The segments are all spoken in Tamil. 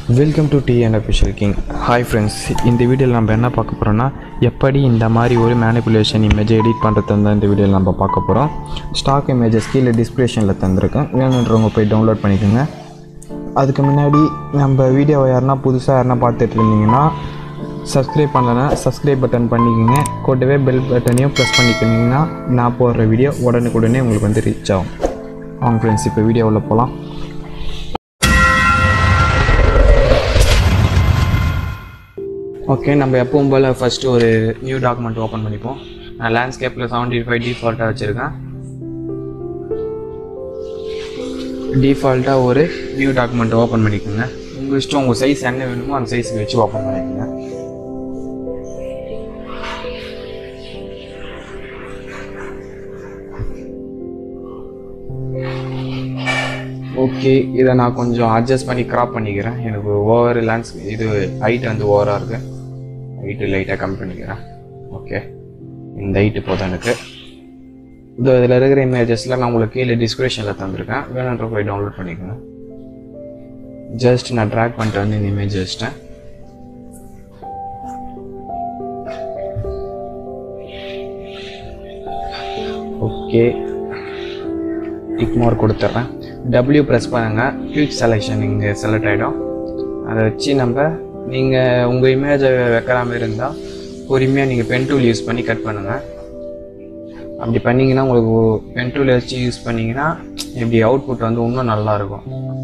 Welcome to D and official king hi friends இந்த வீடியோவில் நம்ம என்ன பார்க்க போகிறோம்னா எப்படி இந்த மாதிரி ஒரு மேனிப்புலேஷன் இமேஜை எடிட் பண்ணுறது தான் இந்த வீடியோவில் நம்ம பார்க்க போகிறோம் ஸ்டாக் இமேஜஸ் கீழே டிஸ்கிரிப்ஷனில் தந்திருக்கேன் வேணுன்றவங்க போய் டவுன்லோட் பண்ணிக்கோங்க அதுக்கு முன்னாடி நம்ம வீடியோவை யாருன்னா புதுசாக யாருன்னா பார்த்துட்டு இருந்தீங்கன்னா சப்ஸ்கிரைப் பண்ணலன்னா சப்ஸ்கிரைப் பட்டன் பண்ணிக்கோங்க கூடவே பெல் பட்டனையும் ப்ரெஸ் பண்ணிக்கினீங்கன்னா நான் போடுற வீடியோ உடனுக்குடனே உங்களுக்கு வந்து ரீச் ஆகும் அவங்க ஃப்ரெண்ட்ஸ் இப்போ வீடியோவில் போகலாம் ஓகே நம்ம எப்பவும் போல் ஃபஸ்ட்டு ஒரு நியூ டாக்குமெண்ட் ஓப்பன் பண்ணிப்போம் நான் லேண்ட்ஸ்கேப்பில் செவன்டி ஃபைவ் டிஃபால்ட்டாக வச்சுருக்கேன் டிஃபால்ட்டாக ஒரு நியூ டாக்குமெண்ட் ஓப்பன் பண்ணிக்கோங்க உங்கள் இஷ்டம் உங்கள் சைஸ் என்ன வேணுமோ அந்த சைஸுக்கு வச்சு ஓப்பன் பண்ணிக்கோங்க ஓகே இதை நான் கொஞ்சம் அட்ஜஸ்ட் பண்ணி கிராப் பண்ணிக்கிறேன் எனக்கு ஓவர் லேண்ட்ஸ் இது ஹைட் வந்து ஓவராக இருக்கு ஹைட்டு லைட்டாக கம்மி பண்ணிக்கிறேன் ஓகே இந்த ஹைட்டு போதும் எனக்கு இது இதில் இருக்கிற இமேஜஸ்லாம் நான் உங்களுக்கு கீழே டிஸ்கிரிப்ஷனில் தந்திருக்கேன் வேணுன்ற போய் டவுன்லோட் பண்ணிக்கோங்க ஜஸ்ட் நான் ட்ராக் பண்ணிட்டு வந்து இந்த இமேஜ் வச்சிட்டேன் ஓகே டிக் மார்க் கொடுத்துட்றேன் டபிள்யூ ப்ரெஸ் பண்ணுங்கள் குயிக் செலெக்ஷன் இங்கே செலக்ட் ஆகிடும் அதை வச்சு நம்ம நீங்கள் உங்கள் இமேஜை வைக்கிற மாதிரி இருந்தால் பொறுமையாக நீங்கள் பென் டூல் யூஸ் பண்ணி கட் பண்ணுங்கள் அப்படி பண்ணிங்கன்னா உங்களுக்கு பென் டூல் வச்சு யூஸ் பண்ணிங்கன்னா இப்படி அவுட்புட் வந்து இன்னும் நல்லாயிருக்கும்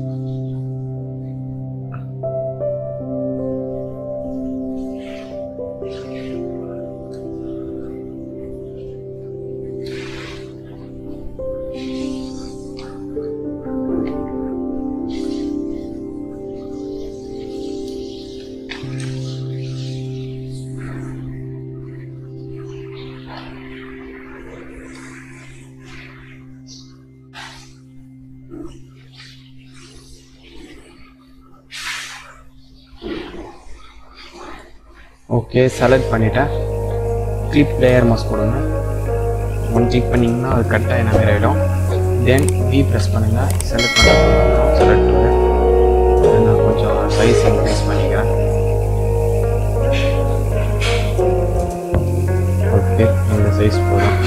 ஓகே செலக்ட் பண்ணிட்டேன் கிளிப் லேயர் மாஸ் கொடுங்க ஒன் கிளிக் பண்ணிங்கன்னா அது கட் ஆகின மாதிரி ஆகிடும் தென் வி ப்ரெஸ் பண்ணுங்கள் செலக்ட் பண்ண செலக்ட் பண்ணு நான் கொஞ்சம் சைஸ் இன்க்ரீஸ் பண்ணிக்கிறேன் ஓகே இந்த சைஸ் போதும்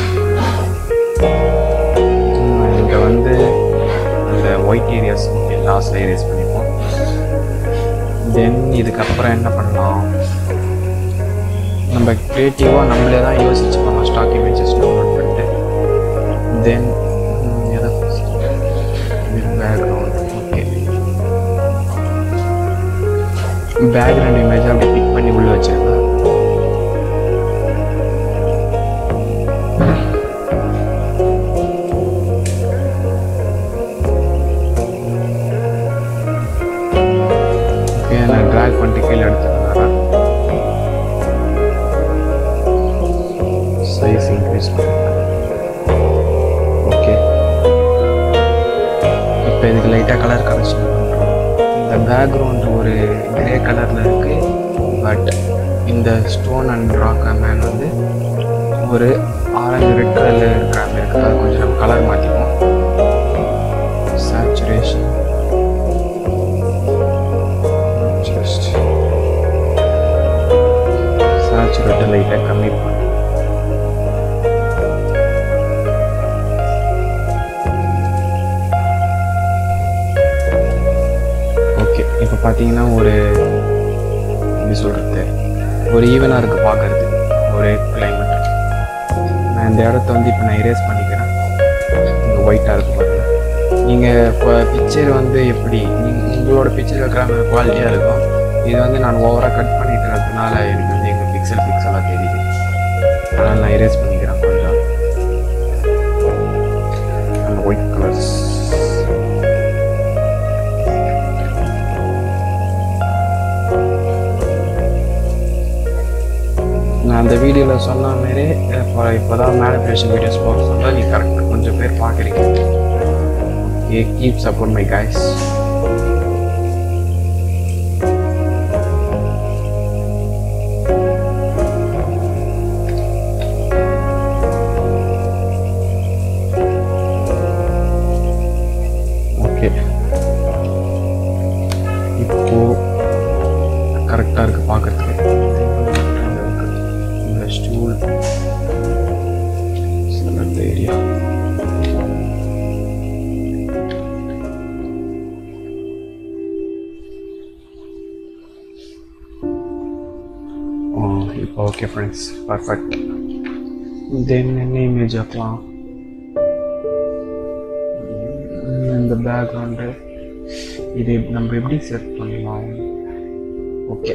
இங்கே வந்து அந்த ஒயிட் ஏரியாஸ் ஓகே லாஸ்ட்டில் ஏரியாஸ் பண்ணிப்போம் தென் இதுக்கப்புறம் என்ன பண்ணலாம் நம்ம க்ரியேட்டிவாக நம்மளே தான் யோசிச்சு பண்ணலாம் ஸ்டாக் இமேஜஸ் டவுன்லோட் பண்ணிட்டு தென் எதை பேக்ரவுண்ட் ஓகே பேக்ரவுண்ட் இமேஜை அப்படி பிக் பண்ணி உள்ளே வச்சிருக்கேன் ஓகே நான் ட்ராக் பண்ணிட்டு கீழே எடுத்துக்கிறேன் சைஸ் இன்க்ரீஸ் பண்ணுறேன் ஓகே இப்போ இதுக்கு லைட்டாக கலர் கரெக்ஷன் பண்ணுறோம் இந்த பேக்ரவுண்ட் ஒரு கிரே கலரில் இருக்குது பட் இந்த ஸ்டோன் அண்ட் ராக் மேன் வந்து ஒரு ஆரஞ்சு ரெட் கலரில் இருக்கிற மாதிரி இருக்குது அது கொஞ்சம் நம்ம கலர் மாற்றிப்போம் சேச்சுரேஷன் ஜஸ்ட் சேச்சுரேட்டை லைட்டாக கம்மி பண்ணு ஓகே இப்போ பார்த்தீங்கன்னா ஒரு எப்படி சொல்கிறது ஒரு ஈவனாக இருக்குது பார்க்கறது ஒரு கிளைமேட் நான் இந்த இடத்த வந்து இப்போ நான் எரேஸ் பண்ணிக்கிறேன் இங்கே ஒயிட்டாக இருக்குது பாருங்கள் நீங்கள் இப்போ பிக்சர் வந்து எப்படி நீங்கள் உங்களோட பிக்சர் வைக்கிற மாதிரி குவாலிட்டியாக இருக்கும் இது வந்து நான் ஓவராக கட் பண்ணிக்கிறதுனால எனக்கு வந்து எங்கள் பிக்சல் பிக்சலாக தெரியுது அதனால் நான் எரேஸ் பண்ணிக்கிறேன் கொஞ்சம் அந்த ஒயிட் கலர்ஸ் நான் அந்த வீடியோவில் சொன்ன மாரி இப்போ இப்போ தான் மேனிபுலேஷன் வீடியோஸ் போக சொல்ல நீ கரெக்டாக கொஞ்சம் பேர் பார்க்குறீங்க okay keep support my guys okay இப்போ இப்போ ஓகே ஃப்ரெண்ட்ஸ் பர்ஃபெக்ட் தென் என்ன இமேஜ் ஆக்கலாம் உம், இந்த பேக்ரவுண்டு இது நம்ம எப்படி செட் பண்ணலாம் ஓகே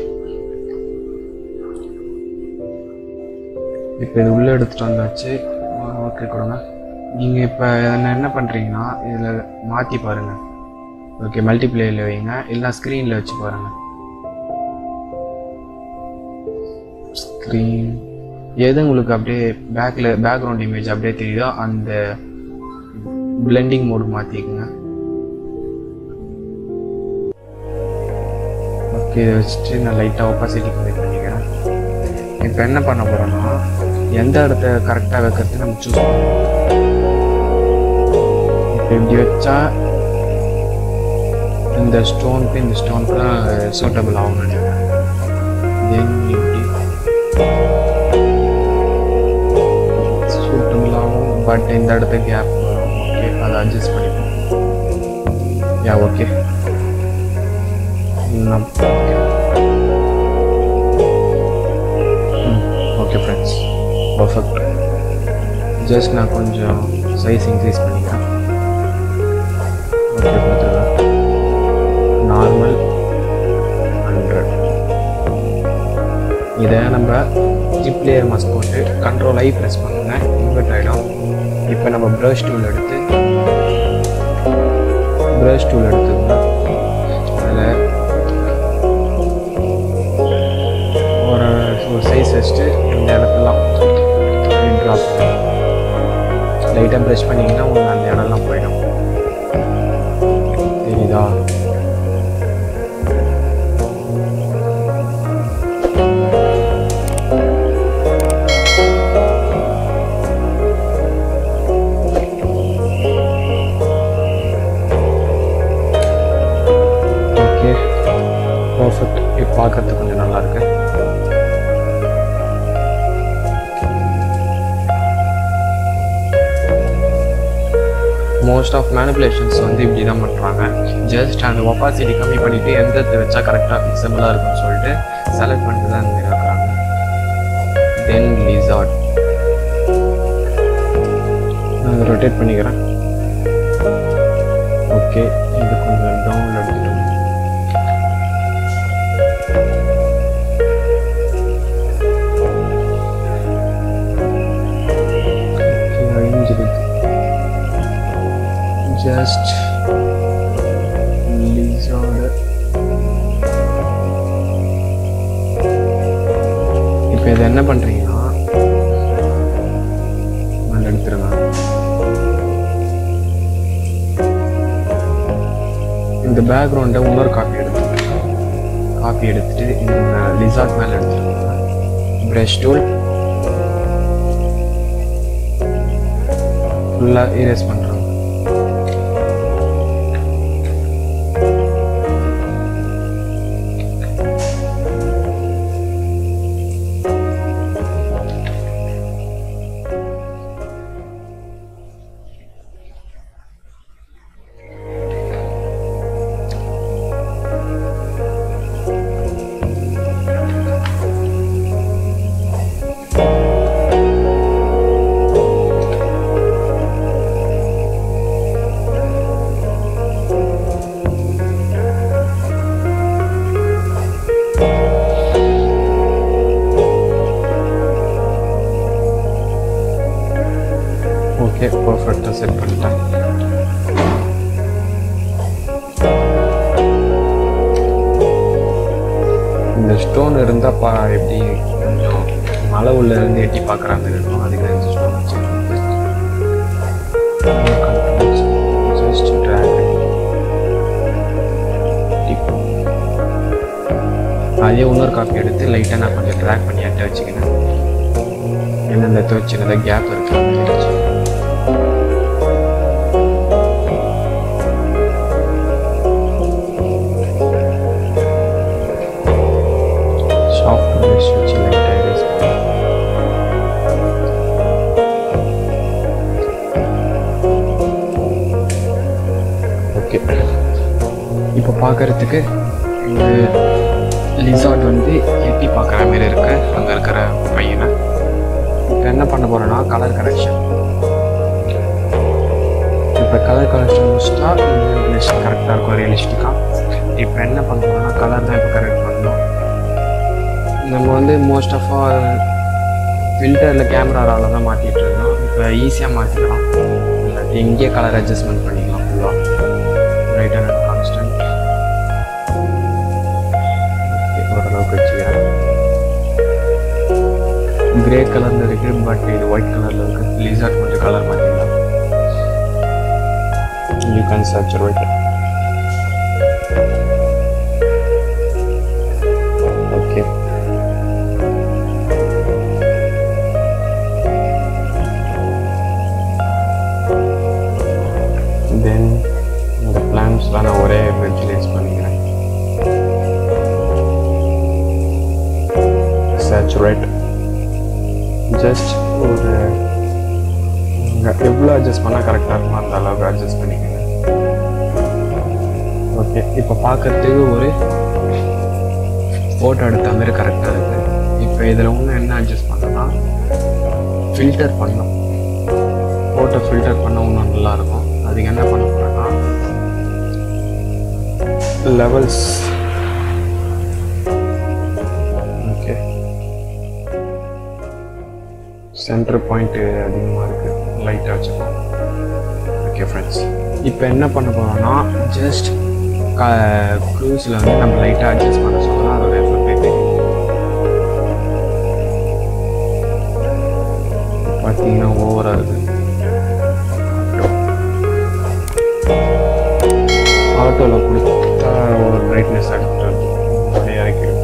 இப்போ இது உள்ளே எடுத்துகிட்டு வந்தாச்சு ஓகே கொடுங்க நீங்கள் இப்போ என்ன என்ன பண்ணுறீங்கன்னா இதில் மாற்றி பாருங்கள் ஓகே மல்டிப்ளேயில் வைங்க இல்லை ஸ்க்ரீனில் வச்சு பாருங்கள் ஸ்க்ரீன் எது உங்களுக்கு அப்படியே பேக்கில் பேக்ரவுண்ட் இமேஜ் அப்படியே தெரியுதோ அந்த பிளெண்டிங் மோடு மாற்றிக்குங்க ஓகே இதை வச்சுட்டு நான் லைட்டாக ஒப்பாசிட்டி கம்மி பண்ணிக்கிறேன் இப்போ என்ன பண்ண போகிறோன்னா எந்த இடத்த கரெக்டாக வைக்கிறது நம்ம சூஸ் பண்ணணும் இப்போ இப்படி வச்சா இந்த ஸ்டோனுக்கு இந்த ஸ்டோனுக்குலாம் சூட்டபிள் ஆகும் நினைக்கிறேன் தென் இப்படி சூட்டபிள் ஆகும் பட் இந்த இடத்த கேப் வரும் ஓகே அதை அட்ஜஸ்ட் பண்ணிப்போம் yeah okay okay okay friends perfect just நான் கொஞ்சம் சைஸ் இன்க்ரீஸ் பண்ணிக்கிறேன் ஓகே கொடுத்துருவேன் நார்மல் ஹண்ட்ரட் இதை நம்ம ஜிப் லேயர் மாஸ்க் போட்டு கண்ட்ரோல் ஐ ப்ரெஸ் பண்ணுங்க இன்வெர்ட் ஆகிடும் இப்போ நம்ம ப்ரஷ் டூல் எடுத்து ப்ரஷ் டூல் எடுத்துக்கோங்க அதில் ஒரு ஒரு சைஸ் வச்சுட்டு இந்த இடத்துலாம் ட்ராப் லைட்டாக ப்ரெஷ் பண்ணிங்கன்னா உங்களுக்கு அந்த இடம்லாம் போயிடும் தெரியுதா ஓகே பர்ஃபெக்ட் இப்போ பார்க்கறதுக்கு கொஞ்சம் நல்லா இருக்கு மோஸ்ட் ஆஃப் மேனிப்புலேஷன்ஸ் வந்து இப்படி தான் பண்ணுறாங்க ஜஸ்ட் அந்த ஒப்பாசிட்டி கம்மி பண்ணிவிட்டு எந்த இடத்துல வச்சா கரெக்டாக ஃபிக்ஸபிளாக இருக்கும்னு சொல்லிட்டு செலக்ட் பண்ணிட்டு தான் இந்த மாதிரி ஆக்குறாங்க தென் லிசார்ட் நான் அதை ரொட்டேட் பண்ணிக்கிறேன் ஓகே இது கொஞ்சம் டவுன் எடுத்துட்டோம் அழிஞ்சிருக்கு ஜஸ்ட் லிசார்டு இப்போ இதை என்ன பண்ணுறீங்கன்னா மேலே எடுத்துருங்க இந்த பேக்ரவுண்டை இன்னொரு காப்பி எடுத்துருங்க காப்பி எடுத்துட்டு இந்த லிசார்ட் மேலே எடுத்துருங்க ப்ரஷ் டூல் ஃபுல்லாக erase பண்ணுறாங்க ஓகே பர்ஃபெக்டாக செட் பண்ணிட்டேன் இந்த ஸ்டோன் இருந்தால் பா எப்படி கொஞ்சம் மலை உள்ள இருந்து எட்டி பார்க்குற மாதிரி இருக்கும் அதுக்கு இந்த ஸ்டோன் வச்சுருக்கேன் ஜஸ்ட் ட்ராக் அதே இன்னொரு காப்பி எடுத்து லைட்டாக நான் கொஞ்சம் ட்ராக் பண்ணி அட்டை வச்சுக்கினேன் ஏன்னா இந்த இடத்துல சின்னதாக கேப் இருக்கு அந்த மாதிரி வச்சு. சாஃப்ட் ப்ரஷ் வச்சு லைட்டாக erase பண்ணேன் ஓகே இப்போ பார்க்கறதுக்கு இந்த லிசார்ட் வந்து எட்டி பார்க்குற மாதிரி இருக்கு அங்கே இருக்கிற பையனை இப்போ என்ன பண்ண போகிறேன்னா கலர் கரெக்ஷன் இப்போ கலர் கரெக்ஷன் முடிச்சிட்டா இமேஜினேஷன் கரெக்டாக இருக்கும் ரியலிஸ்டிக்காக இப்போ என்ன பண்ண போகிறோம்னா கலர் தான் இப்போ கரெக்ட் பண்ணணும் நம்ம வந்து மோஸ்ட் ஆஃப் ஆல் ஃபில்டரில் கேமராவில் தான் மாட்டிகிட்டு இருந்தோம் இப்போ ஈஸியாக மாற்றிக்கலாம் இல்லாட்டி இங்கேயே கலர் அட்ஜஸ்ட்மெண்ட் பண்ணிக்கலாம் ஃபுல்லாக ரைட் அண்ட் கான்ஸ்டன்ட் ஓரளவுக்கு வச்சுக்கிறேன் கிரே கலரில் இருக்குது பட் இது ஒயிட் கலரில் இருக்குது லிசார்ட் கொஞ்சம் கலர் மாற்றிக்கலாம் you can saturate okay then இந்த பிளான்ஸ்லாம் நான் ஒரே வெஜிலேஸ் பண்ணிக்கிறேன் சேச்சுரேட் ஜஸ்ட் ஒரு எவ்வளோ அட்ஜஸ்ட் பண்ணால் கரெக்டாக இருக்குமோ அந்த அளவுக்கு அட்ஜஸ்ட் பண்ணிக்கோங்க ஓகே இப்போ பார்க்கறதுக்கு ஒரு ஃபோட்டோ எடுத்த மாதிரி கரெக்டாக இருக்குது இப்போ இதில் இன்னும் என்ன அட்ஜஸ்ட் பண்ணோம்னா ஃபில்டர் பண்ணோம் ஃபோட்டோ ஃபில்டர் பண்ண இன்னும் நல்லாயிருக்கும் அதுக்கு என்ன பண்ண போகிறேன்னா லெவல்ஸ் ஓகே சென்டர் பாயிண்ட்டு அதிகமாக இருக்குது லைட்டாக வச்சுப்போம் ஓகே ஃப்ரெண்ட்ஸ் இப்போ என்ன பண்ண போகிறோம்னா ஜஸ்ட் க க்ரூஸில் வந்து நம்ம லைட்டாக அட்ஜஸ்ட் பண்ண சொல்லலாம் அதோட எஃபெக்ட் தெரியும் பார்த்தீங்கன்னா ஓவராக இருக்குது ஆட்டோவில் கொடுத்தா ஒரு பிரைட்னஸ் அடுத்து அப்படியே இறக்கிடும்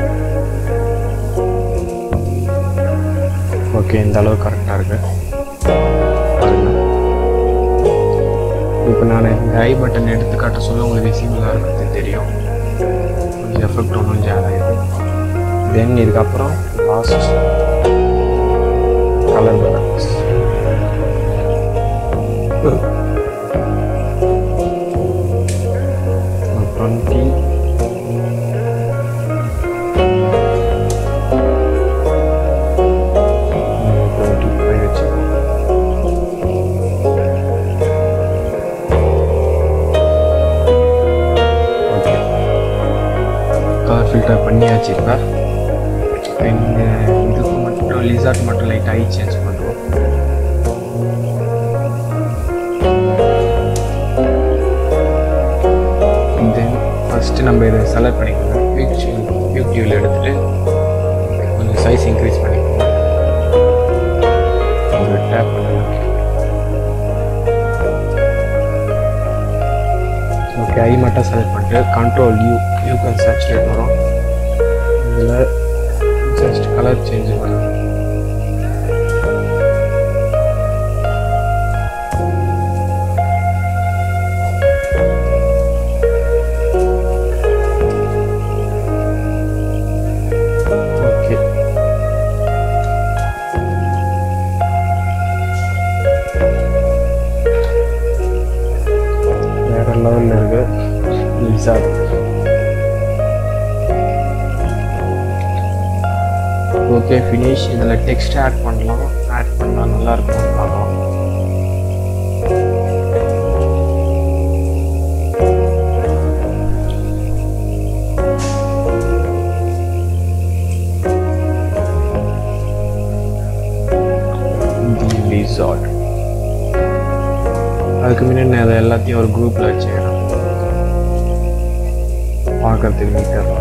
ஓகே இந்த அளவு கரெக்டாக இருக்கு பாருங்க இப்போ நான் இந்த ஐ பட்டன் எடுத்து காட்ட சொல்ல உங்களுக்கு விசிபிளாக இருக்கிறது தெரியும் கொஞ்சம் எஃபெக்ட் ஒன்றும் ஜாலாகுது தென் இதுக்கப்புறம் last colour buttons twenty twenty five வச்சுக்கோங்க ஓகே கலர் ஃபில்டர் பண்ணியாச்சு இப்போ இந்த இதுக்கு மட்டும் லிசார்ட் மட்டும் லைட் ஐ சேஞ்ச் பண்ணுவோம் தென் ஃபஸ்ட்டு நம்ம இதை செலக்ட் பண்ணிக்கோங்க பிக்சர் பியூட்டியூவில் எடுத்துகிட்டு கொஞ்சம் சைஸ் இன்க்ரீஸ் பண்ணிக்கோங்க ஒரு டேப் பண்ணுங்க ஓகே ஐ மட்டும் செலக்ட் பண்ணிட்டு control U you can saturate வரும் இதில் ஜஸ்ட் கலர் சேஞ்ச் பண்ணுங்க ஓகே வேற லெவலில் இருக்கு லிசார்ட் ஓகே ஃபினிஷ் இதில் டெக்ஸ்ட் ஆட் பண்ணலாம் ஆட் பண்ணால் நல்லா இருக்கும் பார்க்கலாம் தி லிசார்ட் அதுக்கு முன்னாடி நான் அதை எல்லாத்தையும் ஒரு குரூப்பில் வச்சுக்கிறேன் பார்க்கறதுக்கு நீட்டாக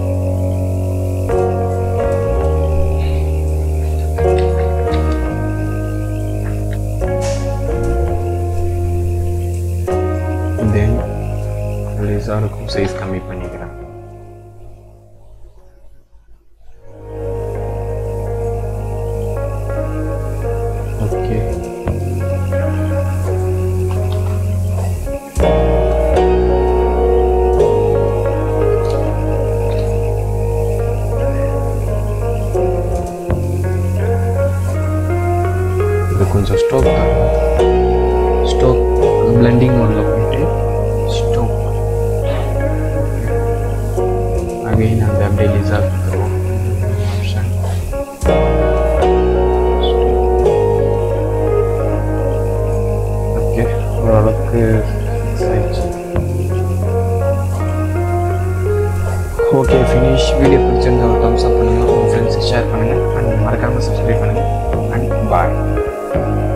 தென் லிசாருக்கும் சைஸ் கம்மி பண்ணிக்கிறேன் ஓகே இது கொஞ்சம் ஸ்டோக் ஸ்டோக் பிளெண்டிங் மோடில் போயிட்டு ஸ்டோக் அகைன் அந்த டெலிஸாக கொடுத்துருவோம் ஆப்ஷன் ஓகே ஓரளவுக்கு fix ஆயிடுச்சு ஓகே ஃபினிஷ் வீடியோ பிடிச்சிருந்தா ஒரு தம்ஸ் அப் பண்ணுங்கள் உங்கள் ஃப்ரெண்ட்ஸுக்கு ஷேர் பண்ணுங்கள் அண்ட் மறக்காமல் சப்ஸ்கிரைப் பண்ணுங்கள் அண்ட் பாய்